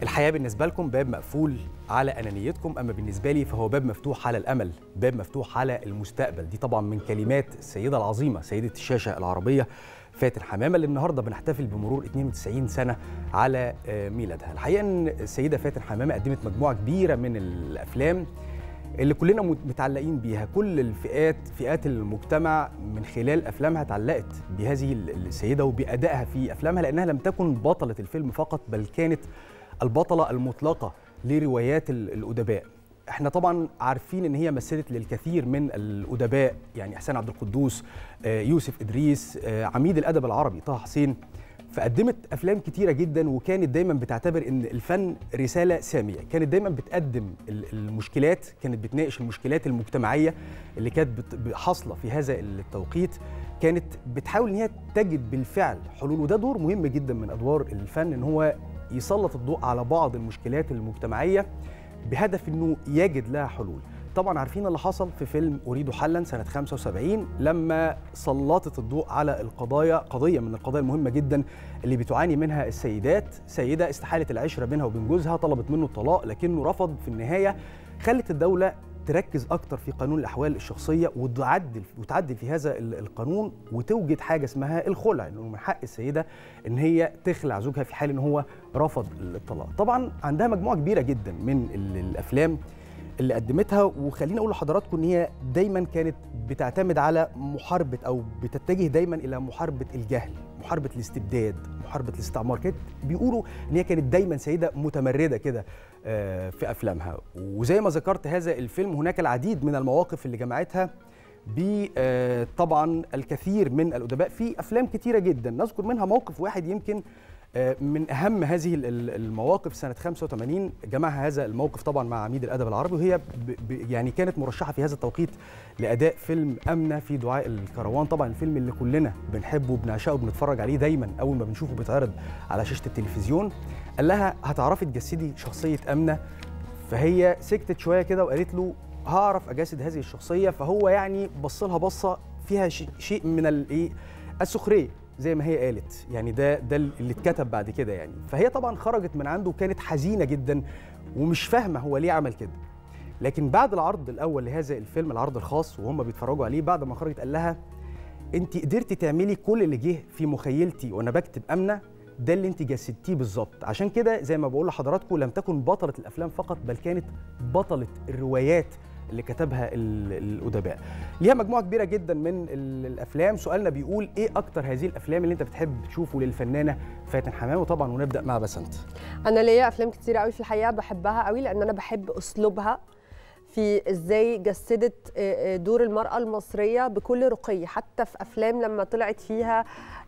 الحياة بالنسبة لكم باب مقفول على أنانيتكم أما بالنسبة لي فهو باب مفتوح على الأمل باب مفتوح على المستقبل دي طبعا من كلمات السيدة العظيمة سيدة الشاشة العربية فاتن حمامة اللي النهاردة بنحتفل بمرور 92 سنة على ميلادها الحقيقة أن السيدة فاتن حمامة قدمت مجموعة كبيرة من الأفلام اللي كلنا متعلقين بيها كل الفئات فئات المجتمع من خلال افلامها اتعلقت بهذه السيده وبادائها في افلامها لانها لم تكن بطله الفيلم فقط بل كانت البطله المطلقه لروايات الادباء احنا طبعا عارفين ان هي مثلت للكثير من الادباء يعني احسان عبد القدوس يوسف ادريس عميد الادب العربي طه حسين فقدمت افلام كتيره جدا وكانت دايما بتعتبر ان الفن رساله ساميه كانت دايما بتقدم المشكلات كانت بتناقش المشكلات المجتمعيه اللي كانت حاصله في هذا التوقيت كانت بتحاول ان هي تجد بالفعل حلول وده دور مهم جدا من ادوار الفن ان هو يسلط الضوء على بعض المشكلات المجتمعيه بهدف انه يجد لها حلول طبعا عارفين اللي حصل في فيلم اريد حلا سنه 75 لما سلطت الضوء على القضايا قضيه من القضايا المهمه جدا اللي بتعاني منها السيدات سيده استحاله العشره بينها وبين جوزها طلبت منه الطلاق لكنه رفض في النهايه خلت الدوله تركز اكتر في قانون الاحوال الشخصيه وتعدل وتعدل في هذا القانون وتوجد حاجه اسمها الخلع انه من حق السيده ان هي تخلع زوجها في حال ان هو رفض الطلاق طبعا عندها مجموعه كبيره جدا من الافلام اللي قدمتها وخليني اقول لحضراتكم ان هي دايما كانت بتعتمد على محاربه او بتتجه دايما الى محاربه الجهل محاربه الاستبداد محاربه الاستعمار كانت بيقولوا ان هي كانت دايما سيده متمرده كده في افلامها وزي ما ذكرت هذا الفيلم هناك العديد من المواقف اللي جمعتها طبعا الكثير من الادباء في افلام كتيره جدا نذكر منها موقف واحد يمكن من اهم هذه المواقف سنه 85 جمعها هذا الموقف طبعا مع عميد الادب العربي وهي يعني كانت مرشحه في هذا التوقيت لاداء فيلم امنه في دعاء الكروان طبعا الفيلم اللي كلنا بنحبه وبنعشقه وبنتفرج عليه دايما اول ما بنشوفه بيتعرض على شاشه التلفزيون قال لها هتعرفي تجسدي شخصيه امنه فهي سكتت شويه كده وقالت له هعرف اجسد هذه الشخصيه فهو يعني بص لها بصه فيها شيء من الايه السخريه زي ما هي قالت يعني ده ده اللي اتكتب بعد كده يعني فهي طبعا خرجت من عنده وكانت حزينه جدا ومش فاهمه هو ليه عمل كده لكن بعد العرض الاول لهذا الفيلم العرض الخاص وهم بيتفرجوا عليه بعد ما خرجت قال لها انت قدرتي تعملي كل اللي جه في مخيلتي وانا بكتب امنه ده اللي انت جسدتيه بالظبط عشان كده زي ما بقول لحضراتكم لم تكن بطله الافلام فقط بل كانت بطله الروايات اللي كتبها الادباء ليها مجموعه كبيره جدا من الافلام سؤالنا بيقول ايه اكتر هذه الافلام اللي انت بتحب تشوفه للفنانه فاتن حمامه وطبعا ونبدا مع بسنت انا ليا افلام كتير قوي في الحقيقه بحبها قوي لان انا بحب اسلوبها في ازاي جسدت دور المراه المصريه بكل رقي حتى في افلام لما طلعت فيها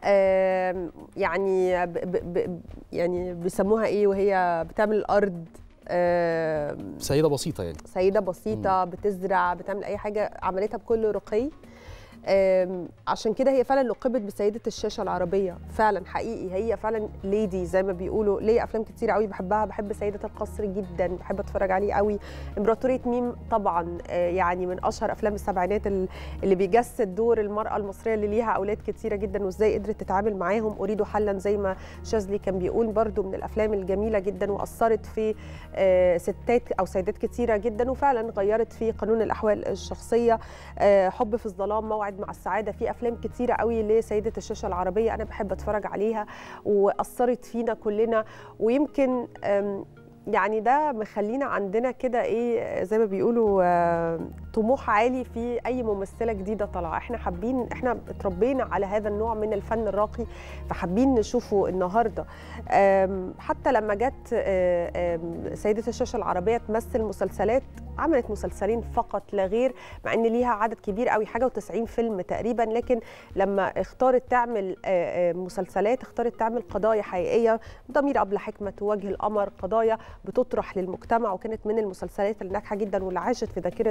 يعني ب ب يعني بيسموها ايه وهي بتعمل الارض سيده بسيطه يعني سيده بسيطه بتزرع بتعمل اي حاجه عملتها بكل رقي عشان كده هي فعلا لقبت بسيده الشاشه العربيه فعلا حقيقي هي فعلا ليدي زي ما بيقولوا ليا افلام كتير قوي بحبها بحب سيده القصر جدا بحب اتفرج عليه قوي امبراطوريه ميم طبعا يعني من اشهر افلام السبعينات اللي بيجسد دور المراه المصريه اللي ليها اولاد كتيره جدا وازاي قدرت تتعامل معاهم اريد حلا زي ما شاذلي كان بيقول برده من الافلام الجميله جدا واثرت في ستات او سيدات كتيره جدا وفعلا غيرت في قانون الاحوال الشخصيه حب في الظلام موعد مع السعاده في افلام كتيره قوي لسيده الشاشه العربيه انا بحب اتفرج عليها واثرت فينا كلنا ويمكن يعني ده مخلينا عندنا كده ايه زي ما بيقولوا طموح عالي في اي ممثله جديده طالعه احنا حابين احنا اتربينا على هذا النوع من الفن الراقي فحابين نشوفه النهارده حتى لما جت سيده الشاشه العربيه تمثل مسلسلات عملت مسلسلين فقط لا غير مع ان ليها عدد كبير قوي حاجه و90 فيلم تقريبا لكن لما اختارت تعمل مسلسلات اختارت تعمل قضايا حقيقيه ضمير ابله حكمه وجه القمر قضايا بتطرح للمجتمع وكانت من المسلسلات الناجحه جدا واللي عاشت في ذاكره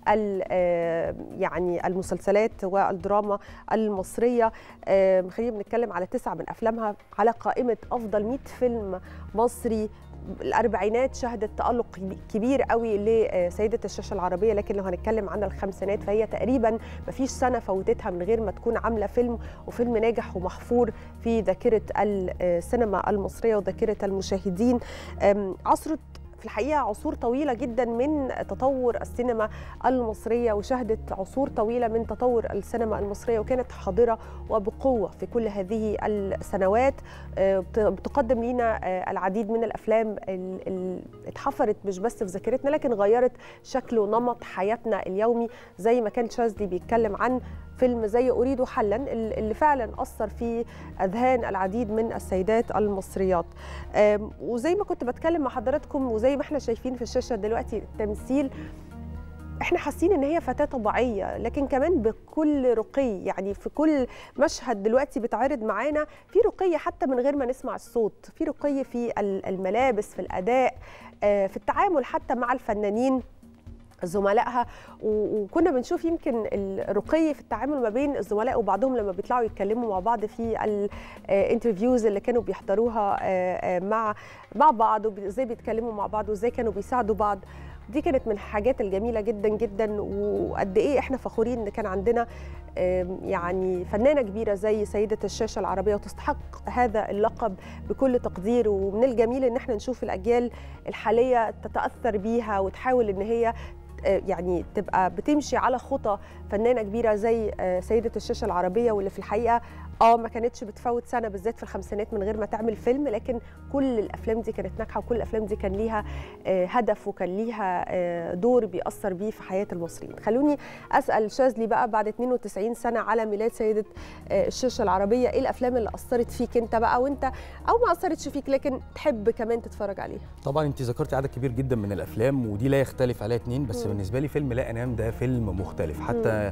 يعني المسلسلات والدراما المصريه خلينا بنتكلم على تسعه من افلامها على قائمه افضل 100 فيلم مصري الاربعينات شهدت تالق كبير قوي لسيده الشاشه العربيه لكن لو هنتكلم عن الخمسينات فهي تقريبا ما فيش سنه فوتتها من غير ما تكون عامله فيلم وفيلم ناجح ومحفور في ذاكره السينما المصريه وذاكره المشاهدين عصر في الحقيقه عصور طويله جدا من تطور السينما المصريه وشهدت عصور طويله من تطور السينما المصريه وكانت حاضره وبقوه في كل هذه السنوات بتقدم لنا العديد من الافلام اللي اتحفرت مش بس في ذاكرتنا لكن غيرت شكل ونمط حياتنا اليومي زي ما كان شاذلي بيتكلم عن فيلم زي أريد حلا اللي فعلا أثر في أذهان العديد من السيدات المصريات وزي ما كنت بتكلم مع حضراتكم وزي ما احنا شايفين في الشاشة دلوقتي التمثيل احنا حاسين ان هي فتاه طبيعيه لكن كمان بكل رقي يعني في كل مشهد دلوقتي بيتعرض معانا في رقي حتى من غير ما نسمع الصوت في رقي في الملابس في الاداء في التعامل حتى مع الفنانين زملائها وكنا بنشوف يمكن الرقي في التعامل ما بين الزملاء وبعضهم لما بيطلعوا يتكلموا مع بعض في الانترفيوز اللي كانوا بيحضروها مع مع بعض وازاي بيتكلموا مع بعض وازاي كانوا بيساعدوا بعض دي كانت من الحاجات الجميله جدا جدا وقد ايه احنا فخورين ان كان عندنا يعني فنانه كبيره زي سيده الشاشه العربيه وتستحق هذا اللقب بكل تقدير ومن الجميل ان احنا نشوف الاجيال الحاليه تتاثر بيها وتحاول ان هي يعني تبقى بتمشي على خطى فنانه كبيره زي سيده الشاشه العربيه واللي في الحقيقه اه ما كانتش بتفوت سنه بالذات في الخمسينات من غير ما تعمل فيلم لكن كل الافلام دي كانت ناجحه وكل الافلام دي كان ليها هدف وكان ليها دور بيأثر بيه في حياه المصريين خلوني اسال شاذلي بقى بعد 92 سنه على ميلاد سيده الشاشه العربيه ايه الافلام اللي اثرت فيك انت بقى وانت او ما اثرتش فيك لكن تحب كمان تتفرج عليها طبعا انت ذكرتي عدد كبير جدا من الافلام ودي لا يختلف عليها اتنين بس م. بالنسبه لي فيلم لا انام ده فيلم مختلف حتى م.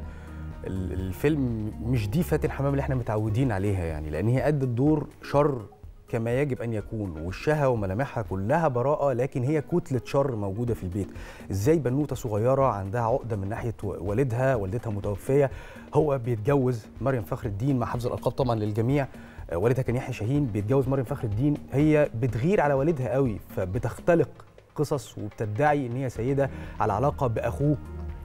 الفيلم مش دي فاتن حمام اللي احنا متعودين عليها يعني لان هي ادت دور شر كما يجب ان يكون وشها وملامحها كلها براءه لكن هي كتله شر موجوده في البيت ازاي بنوته صغيره عندها عقده من ناحيه والدها والدتها متوفيه هو بيتجوز مريم فخر الدين مع حفظ الالقاب طبعا للجميع والدها كان يحيى شاهين بيتجوز مريم فخر الدين هي بتغير على والدها قوي فبتختلق قصص وبتدعي ان هي سيده على علاقه باخوه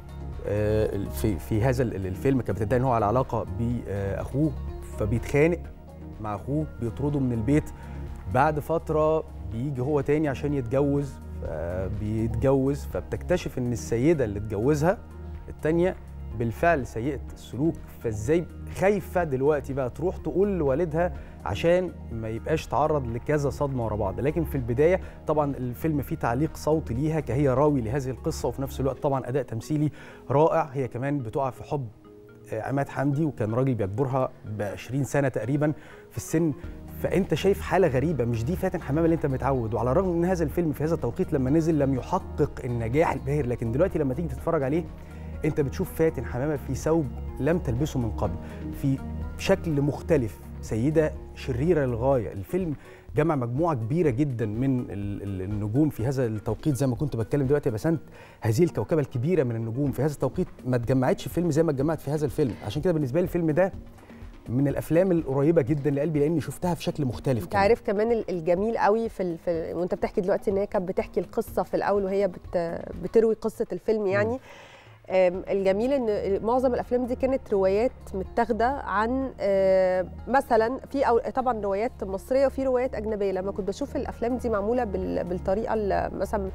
في في هذا الفيلم كانت بتدعي ان هو على علاقه باخوه فبيتخانق مع اخوه بيطرده من البيت بعد فتره بيجي هو تاني عشان يتجوز بيتجوز فبتكتشف ان السيده اللي اتجوزها التانيه بالفعل سيئه السلوك فازاي خايفه دلوقتي بقى تروح تقول لوالدها عشان ما يبقاش تعرض لكذا صدمه ورا بعض لكن في البدايه طبعا الفيلم فيه تعليق صوتي ليها كهي راوي لهذه القصه وفي نفس الوقت طبعا اداء تمثيلي رائع هي كمان بتقع في حب عماد حمدي وكان راجل بيكبرها ب 20 سنه تقريبا في السن فانت شايف حاله غريبه مش دي فاتن حمامه اللي انت متعود وعلى الرغم من هذا الفيلم في هذا التوقيت لما نزل لم يحقق النجاح الباهر لكن دلوقتي لما تيجي تتفرج عليه انت بتشوف فاتن حمامه في ثوب لم تلبسه من قبل في شكل مختلف سيده شريره للغايه الفيلم جمع مجموعه كبيره جدا من النجوم في هذا التوقيت زي ما كنت بتكلم دلوقتي يا بسنت هذه الكوكبه الكبيره من النجوم في هذا التوقيت ما اتجمعتش في فيلم زي ما اتجمعت في هذا الفيلم عشان كده بالنسبه لي الفيلم ده من الافلام القريبه جدا لقلبي لاني شفتها في شكل مختلف انت عارف كمان الجميل قوي في, ال... في وانت بتحكي دلوقتي ان هي كانت بتحكي القصه في الاول وهي بت... بتروي قصه الفيلم يعني م. الجميل ان معظم الافلام دي كانت روايات متاخده عن مثلا في أو طبعا روايات مصريه وفي روايات اجنبيه لما كنت بشوف الافلام دي معموله بالطريقه مثلا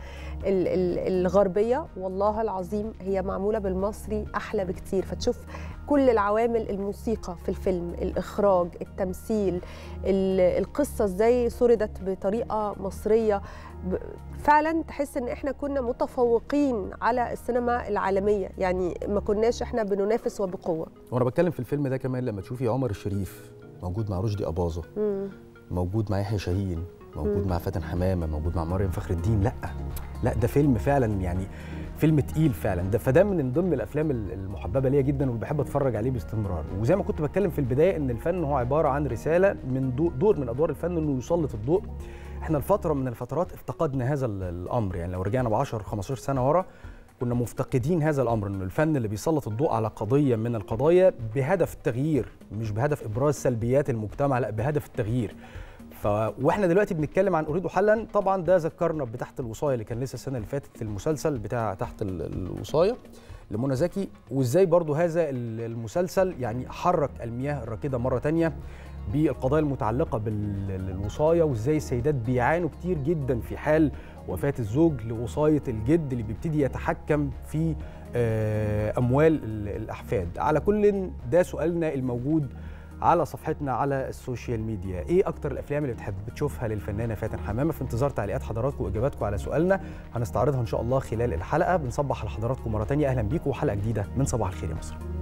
الغربيه والله العظيم هي معموله بالمصري احلى بكتير فتشوف كل العوامل الموسيقى في الفيلم الاخراج التمثيل القصه ازاي سردت بطريقه مصريه فعلا تحس ان احنا كنا متفوقين على السينما العالميه يعني ما كناش احنا بننافس وبقوه وانا بتكلم في الفيلم ده كمان لما تشوفي عمر الشريف موجود مع رشدي اباظه موجود مع يحيى شاهين موجود مم. مع فاتن حمامه موجود مع مريم فخر الدين لا لا ده فيلم فعلا يعني فيلم تقيل فعلا ده فده من ضمن الافلام المحببه ليا جدا وبحب اتفرج عليه باستمرار وزي ما كنت بتكلم في البدايه ان الفن هو عباره عن رساله من دور من ادوار الفن انه يسلط الضوء احنا الفتره من الفترات افتقدنا هذا الامر يعني لو رجعنا ب 10 15 سنه ورا كنا مفتقدين هذا الامر انه الفن اللي بيسلط الضوء على قضيه من القضايا بهدف التغيير مش بهدف ابراز سلبيات المجتمع لا بهدف التغيير ف... واحنا دلوقتي بنتكلم عن اريد حلا طبعا ده ذكرنا بتحت الوصايه اللي كان لسه السنه اللي فاتت المسلسل بتاع تحت ال- الوصايه لمنى زكي وازاي برضو هذا ال- المسلسل يعني حرك المياه الراكده مره تانية بالقضايا المتعلقه بالوصايه وازاي السيدات بيعانوا كتير جدا في حال وفاه الزوج لوصايه الجد اللي بيبتدي يتحكم في آه، اموال ال- الاحفاد على كل ده سؤالنا الموجود على صفحتنا على السوشيال ميديا ايه اكتر الافلام اللي بتحب تشوفها للفنانه فاتن حمامه في انتظار تعليقات حضراتكم واجاباتكم على سؤالنا هنستعرضها ان شاء الله خلال الحلقه بنصبح على حضراتكم مره تانية اهلا بيكم وحلقه جديده من صباح الخير يا مصر